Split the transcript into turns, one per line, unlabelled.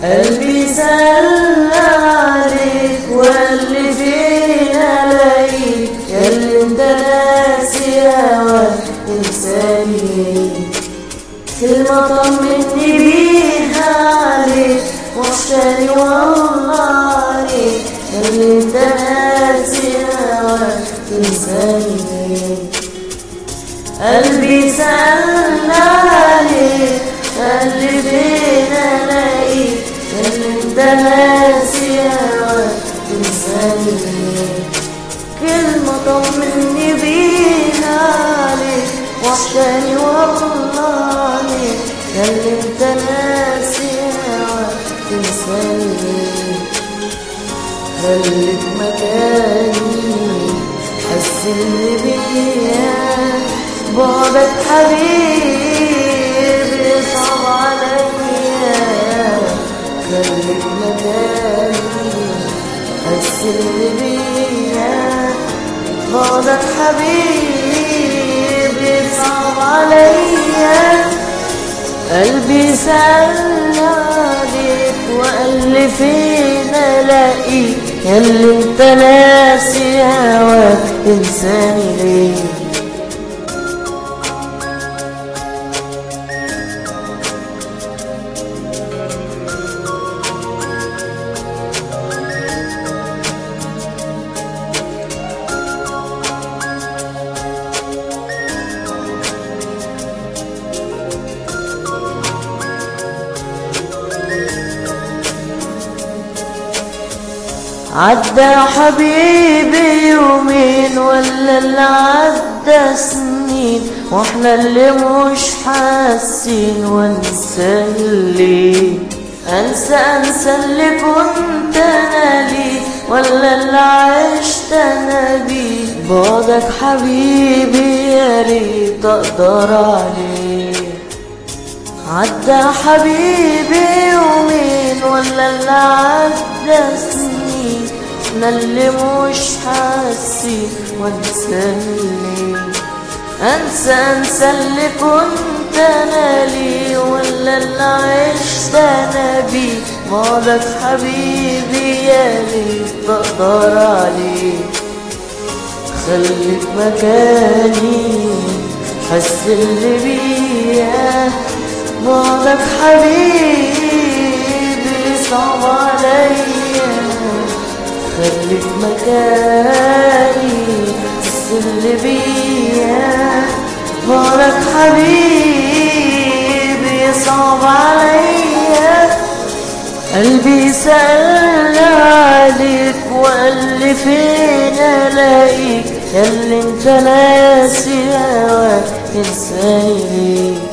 قلبي سأل عليك واللي فينا لاقيك ياللي انت ناسي هواك انساني كلمة طمني بيها عليك وحشاني والله عليك ياللي انت ناسي هواك انساني قلبي سأل عليك اللي بينا لاقيك اللي انت ناسي هواك تنساني كلمة طمني بيها عليك وحشاني والله عليك اللي انت ناسي هواك تنساني خليك مكاني حسني بيا بعدك حبيبي صعب عليا خليك مكاني حسني بيا بعدك حبيبي صعب عليا قلبي سأل عليك وقال لي فين الاقيك ياللي انت ناسي هواك تنساني ليه عدى حبيبي يومين ولا اللي عدى سنين واحنا اللي مش حاسين وانسى اللي انسى انسى اللي كنت انا ليه ولا اللي عشت انا بيه بعدك حبيبي يا ريت اقدر عليه عدى حبيبي يومين ولا اللي عدى سنين انا اللي مش حاسين وانسى اللي انسى انسى اللي كنت انا ليه ولا اللي عشت انا بيه بعدك حبيبي يا ريت اقدر عليه خليك مكاني حس اللي بيا بعدك حبيبي صعب عليا خليك مكاني حس اللي بيا بعدك حبيبي صعب عليا قلبي سأل عليك وقال لي فين الاقيك ياللي انت ناسي هواك انساني ليه